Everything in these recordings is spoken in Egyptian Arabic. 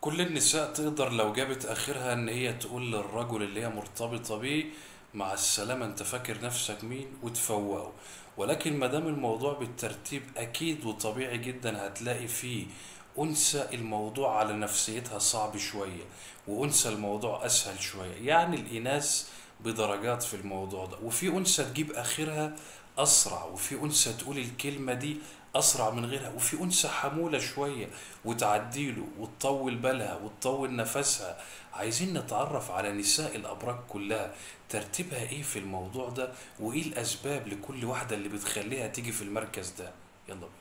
كل النساء تقدر لو جابت آخرها إن هي تقول للرجل اللي هي مرتبطة بيه مع السلامة أنت فاكر نفسك مين وتفوقه ولكن مادام الموضوع بالترتيب أكيد وطبيعي جدا هتلاقي فيه أنثى الموضوع على نفسيتها صعب شوية وأنثى الموضوع أسهل شوية يعني الإناث بدرجات في الموضوع ده وفي أنثى تجيب آخرها أسرع وفي أنثى تقول الكلمة دي أسرع من غيرها وفي أنثى حمولة شوية وتعديله وتطول بالها وتطول نفسها عايزين نتعرف على نساء الأبراج كلها ترتيبها إيه في الموضوع ده وإيه الأسباب لكل واحدة اللي بتخليها تيجي في المركز ده يلا بينا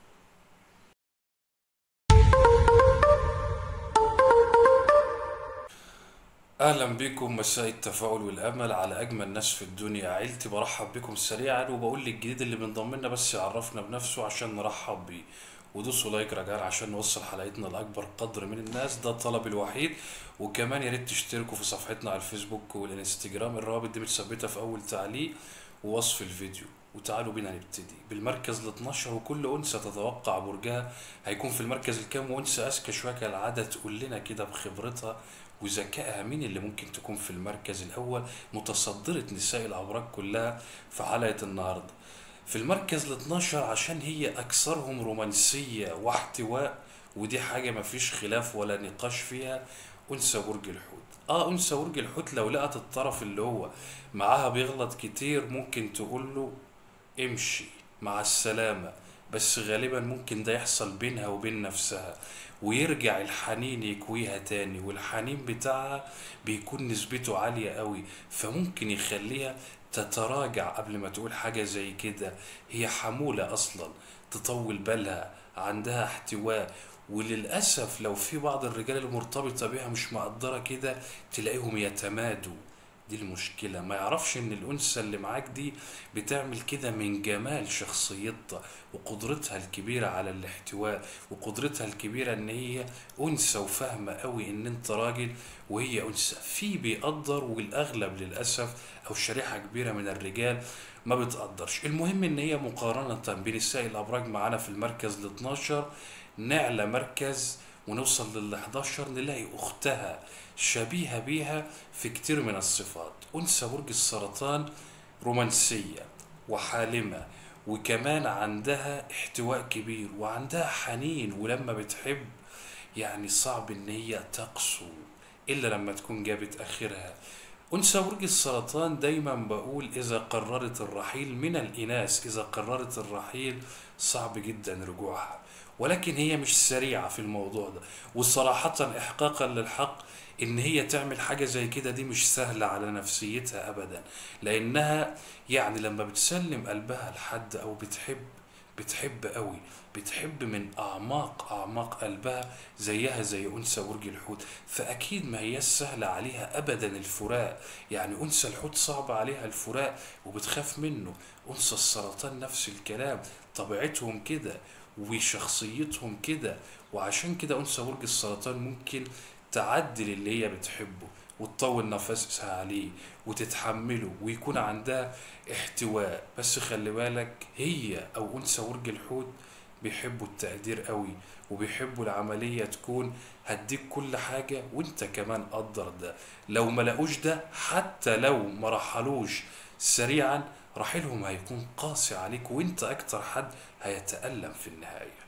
اهلا بكم مساء التفاؤل والامل على اجمل ناس في الدنيا عيلتي برحب بكم سريعا وبقول للجديد اللي بينضم لنا بس يعرفنا بنفسه عشان نرحب بيه ودوسوا لايك رجاء عشان نوصل حلقتنا لاكبر قدر من الناس ده الطلب الوحيد وكمان يا ريت تشتركوا في صفحتنا على الفيسبوك والانستجرام الروابط دي متثبته في اول تعليق ووصف الفيديو وتعالوا بينا نبتدي بالمركز ال 12 وكل انثى تتوقع برجها هيكون في المركز الكام وانثى اذكى شويه كالعاده تقول لنا كده بخبرتها وذكائها مين اللي ممكن تكون في المركز الاول متصدره نساء الابراج كلها في حلقه النهارده في المركز ال 12 عشان هي اكثرهم رومانسيه واحتواء ودي حاجه مفيش خلاف ولا نقاش فيها انثى برج الحوت اه انثى برج الحوت لو لقت الطرف اللي هو معاها بيغلط كتير ممكن تقول له امشي مع السلامة بس غالبا ممكن ده يحصل بينها وبين نفسها ويرجع الحنين يكويها تاني والحنين بتاعها بيكون نسبته عالية قوي فممكن يخليها تتراجع قبل ما تقول حاجة زي كده هي حمولة أصلا تطول بالها عندها احتواء وللأسف لو في بعض الرجال المرتبطة بيها مش مقدرة كده تلاقيهم يتمادوا دي المشكلة ما يعرفش ان الانثى اللي معاك دي بتعمل كده من جمال شخصيتها وقدرتها الكبيرة على الاحتواء وقدرتها الكبيرة ان هي انثى وفاهمة قوي ان انت راجل وهي انثى في بيقدر والاغلب للاسف او شريحة كبيرة من الرجال ما بتقدرش المهم ان هي مقارنة بين نساء الابراج معانا في المركز ال 12 نعلى مركز ونوصل لل 11 نلاقي اختها شبيهة بيها في كتير من الصفات أنثى برج السرطان رومانسية وحالمة وكمان عندها احتواء كبير وعندها حنين ولما بتحب يعني صعب ان هي تقسو الا لما تكون جابت اخرها انثى برج السرطان دايما بقول اذا قررت الرحيل من الاناث اذا قررت الرحيل صعب جدا رجوعها ولكن هي مش سريعة في الموضوع ده وصراحة إحقاقا للحق إن هي تعمل حاجة زي كده دي مش سهلة على نفسيتها أبدا لأنها يعني لما بتسلم قلبها لحد أو بتحب بتحب قوي بتحب من أعماق أعماق قلبها زيها زي أنثى برج الحوت فأكيد ما هي سهلة عليها أبدا الفراق يعني أنثى الحوت صعب عليها الفراق وبتخاف منه أنثى السرطان نفس الكلام طبيعتهم كده وشخصيتهم كده وعشان كده أنثى برج السرطان ممكن تعدل اللي هي بتحبه وتطول نفسها عليه وتتحمله ويكون عندها احتواء بس خلي بالك هي او انثى برج الحوت بيحبوا التقدير قوي وبيحبوا العملية تكون هديك كل حاجة وانت كمان قدر ده لو ما لقوش ده حتى لو ما رحلوش سريعا رحيلهم هيكون قاسي عليك وانت اكتر حد هيتألم في النهاية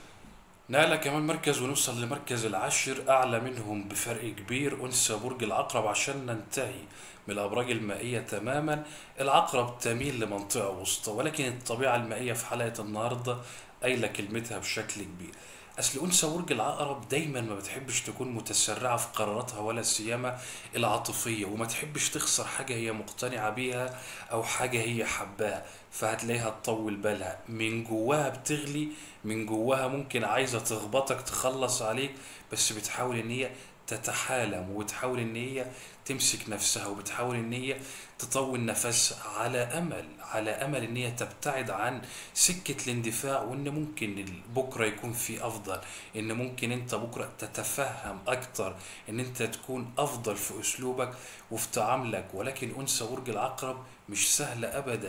نعلى كمان مركز ونوصل لمركز العاشر أعلى منهم بفرق كبير أنثى برج العقرب عشان ننتهي من الأبراج المائية تماما العقرب تميل لمنطقة وسطى ولكن الطبيعة المائية في حلقة النهاردة قايلة كلمتها بشكل كبير أصل أنثى برج العقرب دايما ما بتحبش تكون متسرعة في قراراتها ولا سيما العاطفية وما تحبش تخسر حاجة هي مقتنعة بيها أو حاجة هي حباها فهتلاقيها تطول بالها من جواها بتغلي من جواها ممكن عايزة تخبطك تخلص عليك بس بتحاول ان هي تتحالم وبتحاول ان هي تمسك نفسها وبتحاول ان هي تطول نفسها على امل على امل ان هي تبتعد عن سكة الاندفاع وان ممكن بكرة يكون في افضل ان ممكن انت بكرة تتفهم اكتر ان انت تكون افضل في اسلوبك وفي تعاملك ولكن انثى برج العقرب مش سهلة ابدا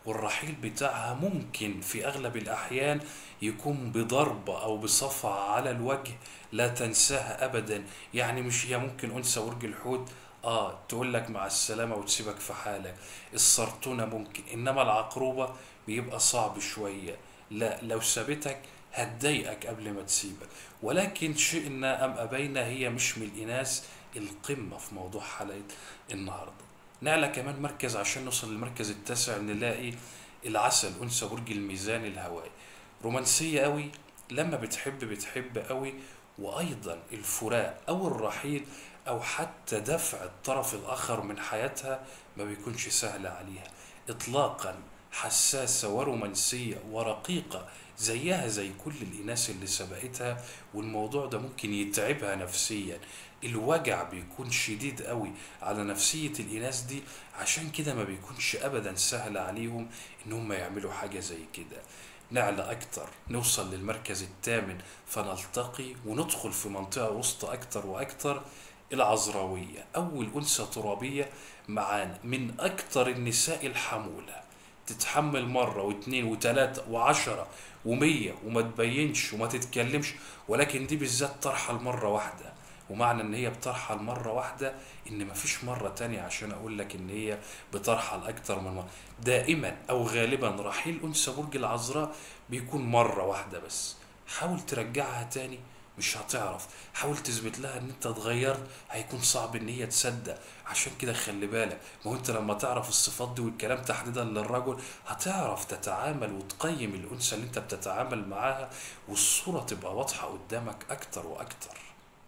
والرحيل بتاعها ممكن في أغلب الأحيان يكون بضربة أو بصفعة على الوجه لا تنساها أبدا يعني مش هي ممكن أنثى برج الحوت اه تقول لك مع السلامة وتسيبك في حالك السرطونة ممكن انما العقروبة بيبقى صعب شوية لا لو سابتك هتضايقك قبل ما تسيبك ولكن شئنا ام ابينا هي مش من الاناث القمة في موضوع حلقة النهاردة نعلى كمان مركز عشان نوصل للمركز التاسع نلاقي العسل انثى برج الميزان الهوائي رومانسية قوي لما بتحب بتحب قوي وايضا الفراق او الرحيل او حتى دفع الطرف الاخر من حياتها ما بيكونش سهل عليها اطلاقا حساسة ورومانسية ورقيقة زيها زي كل الإناث اللي سبقتها والموضوع ده ممكن يتعبها نفسيا الوجع بيكون شديد قوي على نفسية الإناث دي عشان كده ما بيكونش أبدا سهل عليهم إن هم يعملوا حاجة زي كده نعلى أكتر نوصل للمركز الثامن فنلتقي وندخل في منطقة وسطى أكتر وأكتر العذراوية أول أنثى ترابية معانا من أكتر النساء الحمولة تتحمل مرة واثنين وثلاثة وعشرة ومية وما تبينش وما تتكلمش ولكن دي بالذات ترحل مرة واحدة ومعنى ان هي بترحل مرة واحدة ان مفيش مرة تانية عشان اقول لك ان هي بترحل اكتر من مرة دائما او غالبا رحيل انثى برج العذراء بيكون مرة واحدة بس حاول ترجعها تاني مش هتعرف حاول تثبت لها ان انت اتغيرت هيكون صعب ان هي تصدق عشان كده خلي بالك ما هو انت لما تعرف الصفات دي والكلام تحديدا للرجل هتعرف تتعامل وتقيم الانثى اللي انت بتتعامل معاها والصورة تبقى واضحة قدامك اكتر واكتر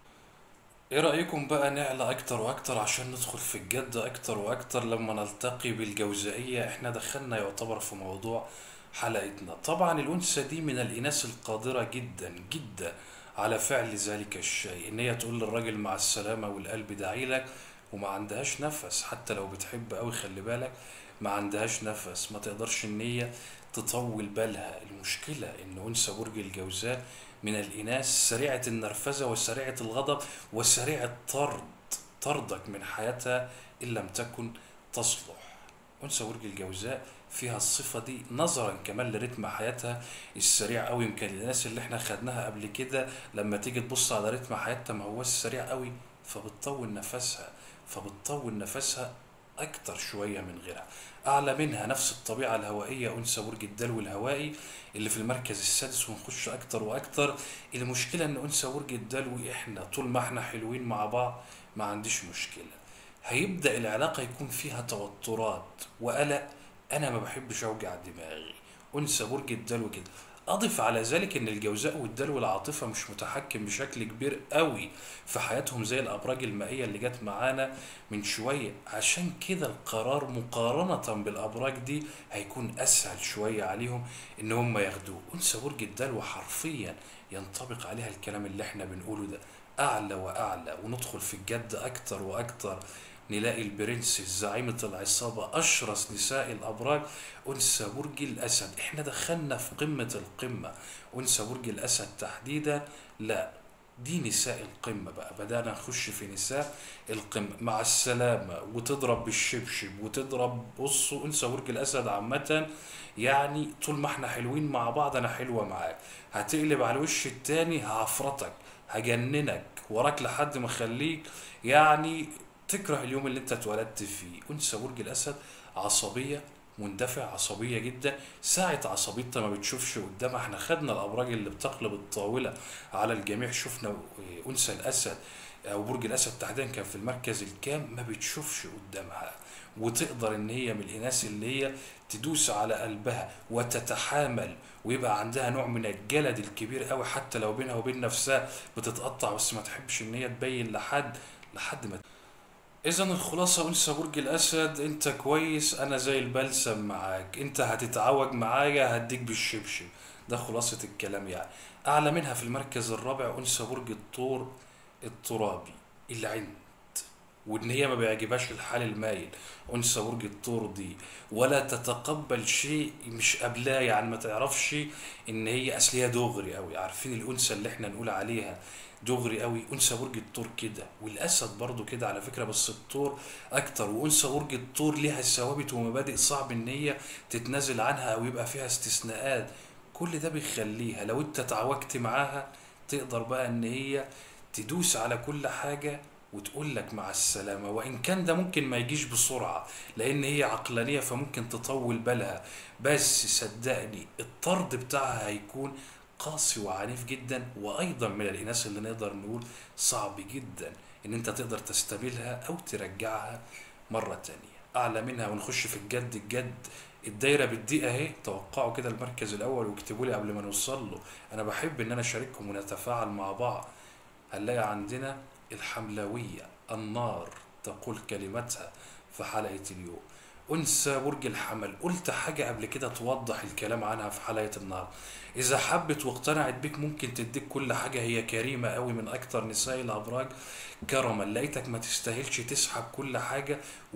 ايه رأيكم بقى نعلى اكتر واكتر عشان ندخل في الجد اكتر واكتر لما نلتقي بالجوزائية احنا دخلنا يعتبر في موضوع حلقتنا طبعا الانثى دي من الاناث القادرة جدا جدا على فعل ذلك الشيء ان هي تقول للراجل مع السلامة والقلب داعي لك وما عندهاش نفس حتى لو بتحب قوي خلي بالك ما عندهاش نفس ما تقدرش ان هي تطول بالها المشكلة ان انثى برج الجوزاء من الاناث سريعة النرفزة وسريعة الغضب وسريعة الطرد طردك من حياتها ان لم تكن تصلح انثى برج الجوزاء فيها الصفة دي نظرا كمان لرتم حياتها السريع قوي يمكن الناس اللي احنا خدناها قبل كده لما تيجي تبص على رتم حياتها ما هوش سريع قوي فبتطول نفسها فبتطول نفسها اكتر شوية من غيرها اعلى منها نفس الطبيعة الهوائية انثى برج الدلو الهوائي اللي في المركز السادس ونخش اكتر واكتر المشكلة ان انثى برج الدلو احنا طول ما احنا حلوين مع بعض ما عنديش مشكلة هيبدأ العلاقة يكون فيها توترات وقلق انا ما بحبش اوجع دماغي انثى برج الدلو كده اضف على ذلك ان الجوزاء والدلو العاطفه مش متحكم بشكل كبير قوي في حياتهم زي الابراج المائيه اللي جت معانا من شويه عشان كده القرار مقارنه بالابراج دي هيكون اسهل شويه عليهم ان هم ياخدوه انثى برج الدلو حرفيا ينطبق عليها الكلام اللي احنا بنقوله ده اعلى واعلى وندخل في الجد اكتر واكتر نلاقي البرنسس زعيمة العصابة أشرس نساء الأبراج أنثى برج الأسد إحنا دخلنا في قمة القمة أنثى برج الأسد تحديدا لا دي نساء القمة بقى بدأنا نخش في نساء القمة مع السلامة وتضرب بالشبشب وتضرب بصوا أنثى برج الأسد عامة يعني طول ما احنا حلوين مع بعض أنا حلوة معاك هتقلب على الوش التاني هعفرتك هجننك وراك لحد ما اخليك يعني تكره اليوم اللي انت اتولدت فيه انثى برج الاسد عصبيه مندفع عصبيه جدا ساعه عصبيتها ما بتشوفش قدامها احنا خدنا الابراج اللي بتقلب الطاوله على الجميع شفنا انثى الاسد او برج الاسد تحديدا كان في المركز الكام ما بتشوفش قدامها وتقدر ان هي من الاناث اللي هي تدوس على قلبها وتتحامل ويبقى عندها نوع من الجلد الكبير قوي حتى لو بينها وبين نفسها بتتقطع بس ما تحبش ان هي تبين لحد لحد ما اذا الخلاصة انثى برج الاسد انت كويس انا زي البلسم معاك انت هتتعوج معايا هديك بالشبشب ده خلاصة الكلام يعني اعلى منها في المركز الرابع انثى برج الثور الترابي العند وان هي ما بيعجبهاش الحال المايل انثى برج الثور دي ولا تتقبل شيء مش قبلها يعني ما تعرفش ان هي اصل هي دغري قوي عارفين الانثى اللي احنا نقول عليها دغري قوي انثى برج الثور كده والاسد برضو كده على فكره بس الثور اكتر وانثى برج الثور ليها ثوابت ومبادئ صعب ان هي تتنازل عنها او يبقى فيها استثناءات كل ده بيخليها لو انت تعوجت معاها تقدر بقى ان هي تدوس على كل حاجة وتقول لك مع السلامة وإن كان ده ممكن ما يجيش بسرعة لأن هي عقلانية فممكن تطول بالها بس صدقني الطرد بتاعها هيكون قاسي وعنيف جدا وأيضا من الإناث اللي نقدر نقول صعب جدا إن أنت تقدر تستميلها أو ترجعها مرة تانية أعلى منها ونخش في الجد الجد الدايره بتضيق اهي توقعوا كده المركز الاول واكتبوا لي قبل ما نوصل له انا بحب ان انا اشارككم ونتفاعل مع بعض هنلاقي عندنا الحملاويه النار تقول كلمتها في حلقه اليوم انثى برج الحمل قلت حاجه قبل كده توضح الكلام عنها في حلقه النهارده اذا حبت واقتنعت بيك ممكن تديك كل حاجه هي كريمه قوي من اكتر نساء الابراج كرما لقيتك ما تستاهلش تسحب كل حاجه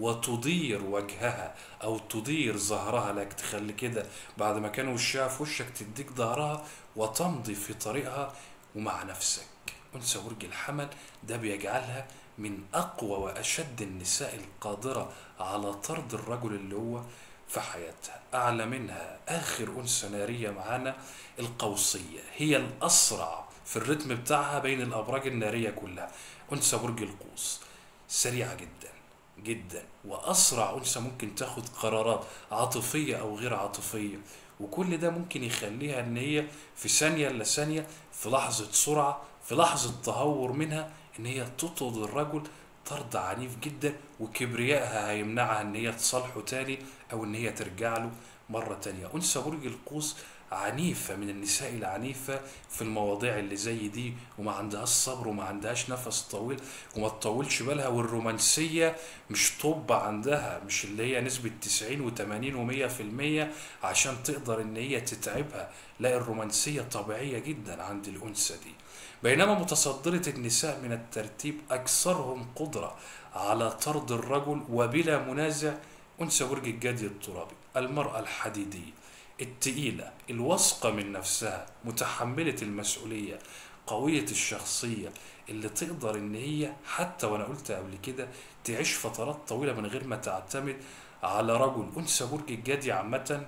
وتضير وجهها او تضير ظهرها لك تخلي كده بعد ما كان وشها في وشك تديك ظهرها وتمضي في طريقها ومع نفسك انثى برج الحمل ده بيجعلها من اقوى واشد النساء القادره على طرد الرجل اللي هو في حياتها اعلى منها اخر انثى ناريه معانا القوسيه هي الاسرع في الرتم بتاعها بين الابراج الناريه كلها انثى برج القوس سريعه جدا جدا واسرع انثى ممكن تاخد قرارات عاطفيه او غير عاطفيه وكل ده ممكن يخليها ان هي في ثانيه الا ثانيه في لحظه سرعه في لحظه تهور منها ان هي تطرد الرجل طرد عنيف جدا وكبريائها هيمنعها ان هي تصالحه تاني او ان هي ترجع له مرة تانية انثى برج القوس عنيفة من النساء العنيفة في المواضيع اللي زي دي وما عندهاش صبر وما عندهاش نفس طويل وما تطولش بالها والرومانسية مش طب عندها مش اللي هي نسبة 90 و80 و100 في المية عشان تقدر ان هي تتعبها لا الرومانسية طبيعية جدا عند الأنثى دي بينما متصدرة النساء من الترتيب أكثرهم قدرة على طرد الرجل وبلا منازع أنثى برج الجدي الترابي المرأة الحديدية التقيلة الواثقة من نفسها متحملة المسؤولية قوية الشخصية اللي تقدر ان هي حتى وانا قلت قبل كده تعيش فترات طويلة من غير ما تعتمد على رجل انثى برج الجدي عامة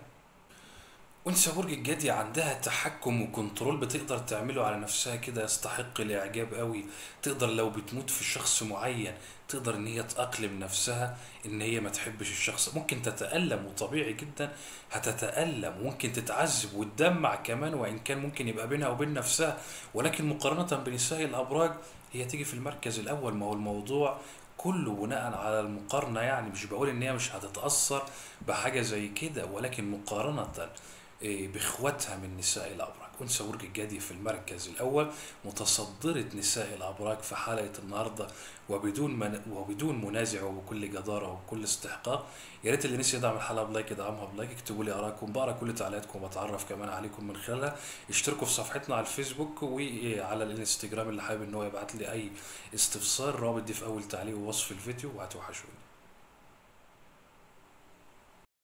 انثى برج الجدي عندها تحكم وكنترول بتقدر تعمله على نفسها كده يستحق الاعجاب قوي تقدر لو بتموت في شخص معين تقدر ان هي تأقلم نفسها ان هي ما تحبش الشخص ممكن تتألم وطبيعي جدا هتتألم وممكن تتعذب وتدمع كمان وان كان ممكن يبقى بينها وبين نفسها ولكن مقارنة بنساء الابراج هي تيجي في المركز الاول ما هو الموضوع كله بناء على المقارنة يعني مش بقول ان هي مش هتتأثر بحاجة زي كده ولكن مقارنة إيه، باخواتها من نساء الابراج انثى برج الجدي في المركز الاول متصدره نساء الابراج في حلقه النهارده وبدون من وبدون منازع وبكل جداره وبكل استحقاق يا ريت اللي نسي يدعم الحلقه بلايك يدعمها بلايك اكتبوا لي ارائكم بقرا كل تعليقاتكم وبتعرف كمان عليكم من خلالها اشتركوا في صفحتنا على الفيسبوك وعلى الانستجرام اللي حابب ان هو يبعت لي اي استفسار الرابط دي في اول تعليق ووصف الفيديو وهتوحشوني